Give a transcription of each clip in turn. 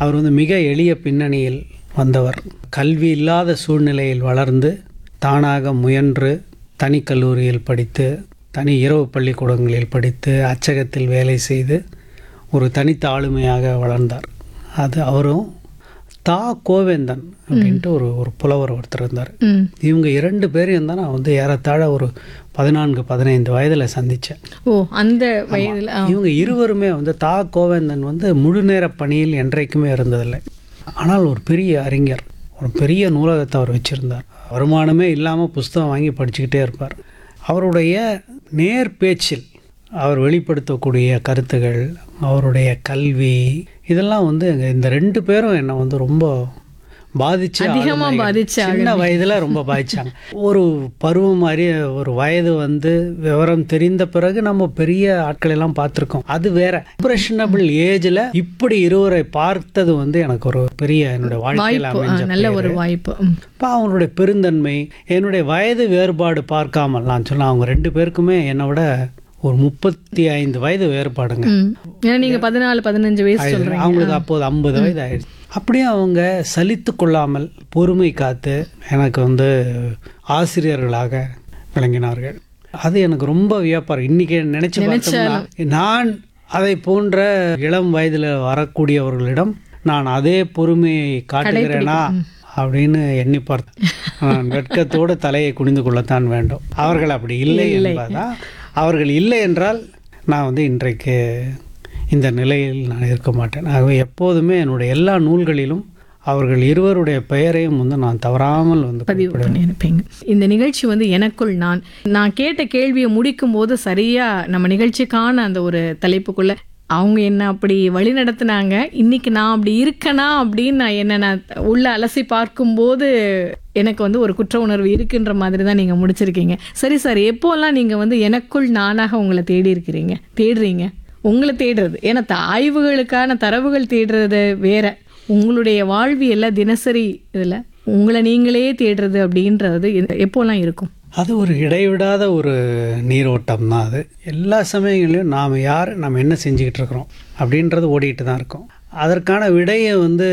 அவர் வந்து மிக எளிய பின்னணியில் வந்தவர் கல்வி இல்லாத சூழ்நிலையில் வளர்ந்து தானாக முயன்று தனி கல்லூரியில் படித்து தனி இரவு பள்ளிக்கூடங்களில் படித்து அச்சகத்தில் வேலை செய்து ஒரு தனித்த ஆளுமையாக வளர்ந்தார் அது அவரும் தா கோவேந்தன் அப்படின்ட்டு ஒரு ஒரு புலவர் ஒருத்தர் இருந்தார் ம் இவங்க இரண்டு பேரையும் தான் நான் வந்து ஏறத்தாழ ஒரு பதினான்கு பதினைந்து வயதில் சந்தித்தேன் ஓ அந்த வயதில் இவங்க இருவருமே வந்து தா கோவேந்தன் வந்து முழு நேர பணியில் என்றைக்குமே இருந்ததில்லை ஆனால் ஒரு பெரிய அறிஞர் ஒரு பெரிய நூலகத்தை அவர் வச்சுருந்தார் வருமானமே இல்லாமல் புஸ்தகம் வாங்கி படிச்சுக்கிட்டே இருப்பார் அவருடைய நேர் பேச்சில் அவர் வெளிப்படுத்தக்கூடிய கருத்துகள் அவருடைய கல்வி இதெல்லாம் வந்து இந்த ரெண்டு பேரும் என்னை வந்து ரொம்ப பாதிச்சு அதிகமா ஆளுமைகள். பாதிச்ச சின்ன வயதுல ரொம்ப பாதிச்சாங்க ஒரு பருவம் மாதிரி ஒரு வயது வந்து விவரம் தெரிந்த பிறகு நம்ம பெரிய ஆட்கள் எல்லாம் பார்த்துருக்கோம் அது வேற இம்ப்ரெஷனபிள் ஏஜ்ல இப்படி இருவரை பார்த்தது வந்து எனக்கு ஒரு பெரிய என்னுடைய வாழ்க்கையில் வாய்ப்பு ஆ, அமைஞ்ச நல்ல ஒரு வாய்ப்பு ம். இப்போ அவங்களுடைய பெருந்தன்மை என்னுடைய வயது வேறுபாடு பார்க்காமல் நான் சொன்னேன் அவங்க ரெண்டு பேருக்குமே என்னை விட ஒரு முப்பத்தி ஐந்து வயது வேறுபாடுங்க ம். ஏன்னா நீங்க பதினாலு பதினஞ்சு வயசு சொல்றீங்க அவங்களுக்கு அப்போது ஐம்பது வயது ஆயிடுச்சு அப்படியே அவங்க சலித்து கொள்ளாமல் பொறுமை காத்து எனக்கு வந்து ஆசிரியர்களாக விளங்கினார்கள் அது எனக்கு ரொம்ப வியப்பார் இன்னைக்கு நினைச்சு பார்த்தோம்னா நான் அதை போன்ற இளம் வயதில் வரக்கூடியவர்களிடம் நான் அதே பொறுமையை காட்டுகிறேனா அப்படின்னு எண்ணி பார்த்தேன் நான் வெட்கத்தோடு தலையை குனிந்து கொள்ளத்தான் வேண்டும் அவர்கள் அப்படி இல்லை என்பதா அவர்கள் இல்லை என்றால் நான் வந்து இன்றைக்கு இந்த நிலையில் நான் இருக்க மாட்டேன் ஆகவே எப்போதுமே என்னுடைய எல்லா நூல்களிலும் அவர்கள் இருவருடைய பெயரையும் வந்து நான் தவறாமல் வந்து பதிவு பண்ணி அனுப்பிங்க இந்த நிகழ்ச்சி வந்து எனக்குள் நான் நான் கேட்ட கேள்வியை முடிக்கும் போது சரியா நம்ம நிகழ்ச்சிக்கான அந்த ஒரு தலைப்புக்குள்ள அவங்க என்ன அப்படி வழி நடத்துனாங்க இன்னைக்கு நான் அப்படி இருக்கனா அப்படின்னு நான் என்ன நான் உள்ள அலசி பார்க்கும்போது எனக்கு வந்து ஒரு குற்ற உணர்வு இருக்குன்ற மாதிரி தான் நீங்க முடிச்சிருக்கீங்க சரி சார் எப்போல்லாம் நீங்க வந்து எனக்குள் நானாக உங்களை தேடி இருக்கிறீங்க தேடுறீங்க உங்களை தேடுறது ஏன்னா த- ஆய்வுகளுக்கான தரவுகள் தேடுறது வேற உங்களுடைய வாழ்வியல்ல தினசரி இதில் உங்களை நீங்களே தேடுறது அப்படின்றது எ- எப்போல்லாம் இருக்கும் அது ஒரு இடைவிடாத ஒரு நீரோட்டம் தான் அது எல்லா சமயங்களையும் நாம் யார் நாம் என்ன செஞ்சுக்கிட்டு இருக்கிறோம் அப்படின்றது ஓடிட்டு தான் இருக்கோம் அதற்கான விடையை வந்து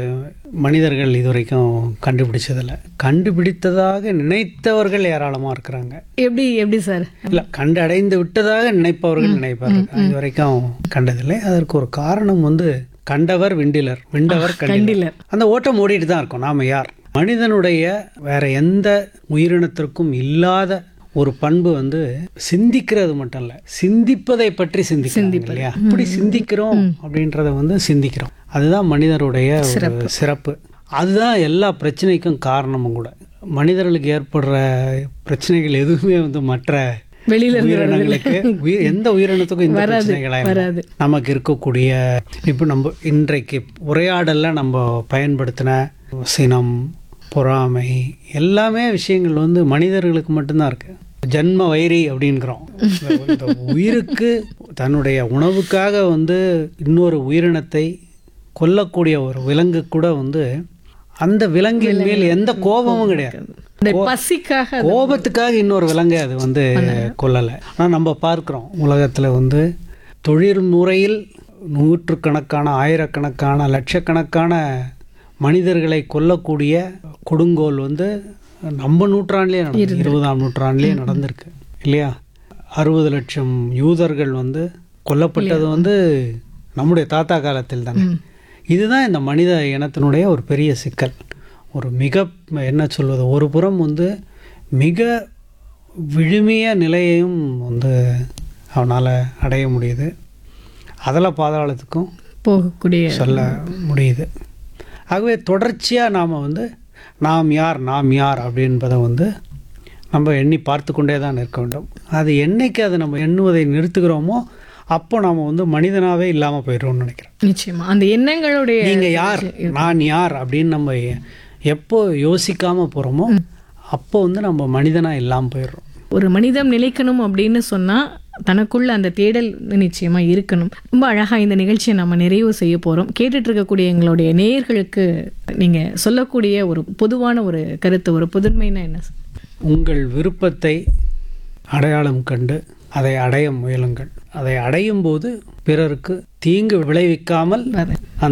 மனிதர்கள் இதுவரைக்கும் கண்டுபிடிச்சதில்லை கண்டுபிடித்ததாக நினைத்தவர்கள் ஏராளமாக இருக்கிறாங்க எப்படி எப்படி சார் இல்லை கண்டடைந்து விட்டதாக நினைப்பவர்கள் நினைப்பார்கள் இது வரைக்கும் கண்டதில்லை அதற்கு ஒரு காரணம் வந்து கண்டவர் விண்டிலர் விண்டவர் கண்டிலர் கண்டிலர் அந்த ஓட்டம் ஓடிட்டு தான் இருக்கும் நாம யார் மனிதனுடைய வேற எந்த உயிரினத்திற்கும் இல்லாத ஒரு பண்பு வந்து சிந்திக்கிறது மட்டும் இல்ல சிந்திப்பதை பற்றி சிந்திக்கிறாங்க இல்லையா அப்படி சிந்திக்கிறோம் அப்படின்றத வந்து சிந்திக்கிறோம் அதுதான் மனிதருடைய ஒரு சிறப்பு அதுதான் எல்லா பிரச்சனைக்கும் காரணமும் கூட மனிதர்களுக்கு ஏற்படுற பிரச்சனைகள் எதுவுமே வந்து மற்ற வெளியில இருந்து உயிரினங்களுக்கு உயிர் எந்த உயிரினத்துக்கும் இந்த பிரச்சனைகளாக வராது நமக்கு இருக்கக்கூடிய இப்போ நம்ம இன்றைக்கு உரையாடலில் நம்ம பயன்படுத்தின சினம் பொறாமை எல்லாமே விஷயங்கள் வந்து மனிதர்களுக்கு மட்டும்தான் இருக்கு ஜன்ம வைரி அப்படிங்கிறோம் இந்த- இந்த உயிருக்கு தன்னுடைய உணவுக்காக வந்து இன்னொரு உயிரினத்தை கொல்லக்கூடிய ஒரு விலங்கு கூட வந்து அந்த விலங்கின் மேல் எந்த கோபமும் கிடையாது இந்த பசிக்காக கோபத்துக்காக இன்னொரு விலங்கை அது வந்து கொல்லலை ஆனால் நம்ம பார்க்குறோம் உலகத்தில் வந்து தொழில் முறையில் நூற்றுக்கணக்கான ஆயிரக்கணக்கான லட்சக்கணக்கான மனிதர்களை கொல்லக்கூடிய கொடுங்கோல் வந்து நம்ம நூற்றாண்டுலேயே நடந்து இருபதாம் நூற்றாண்டுலேயே நடந்திருக்கு இல்லையா அறுபது லட்சம் யூதர்கள் வந்து கொல்லப்பட்டது வந்து நம்முடைய தாத்தா காலத்தில் தானே இதுதான் இந்த மனித இனத்தினுடைய ஒரு பெரிய சிக்கல் ஒரு மிக என்ன சொல்வது ஒரு புறம் வந்து மிக விழுமிய நிலையையும் வந்து அவனால் அடைய முடியுது அதில் பாதாளத்துக்கும் போகக்கூடிய சொல்ல முடியுது ஆகவே தொடர்ச்சியாக நாம் வந்து நாம் யார் நாம் யார் அப்படின்பதை வந்து நம்ம எண்ணி பார்த்து கொண்டே தான் இருக்க வேண்டும் அது என்னைக்கு அதை நம்ம எண்ணுவதை நிறுத்துகிறோமோ அப்போ நாம் வந்து மனிதனாகவே இல்லாமல் போயிடுறோம்னு நினைக்கிறேன் நிச்சயமா அந்த எண்ணங்களுடைய நீங்கள் யார் நான் யார் அப்படின்னு நம்ம எ- எப்போ யோசிக்காமல் போகிறோமோ அப்போ வந்து நம்ம மனிதனாக இல்லாமல் போயிடுறோம் ஒரு மனிதம் நிலைக்கணும் அப்படின்னு சொன்னா தனக்குள்ள அந்த தேடல் வந்து நிச்சயமா இருக்கணும் ரொம்ப அழகா இந்த நிகழ்ச்சியை நம்ம நிறைவு செய்ய போறோம் கேட்டுட்டு இருக்கக்கூடிய எங்களுடைய நேயர்களுக்கு நீங்க சொல்லக்கூடிய ஒரு பொதுவான ஒரு கருத்து ஒரு புதுமைன்னா என்ன சார்? உங்கள் விருப்பத்தை அடையாளம் கண்டு அதை அடைய முயலுங்கள் அதை அடையும் போது பிறருக்கு தீங்கு விளைவிக்காமல் அது அந்த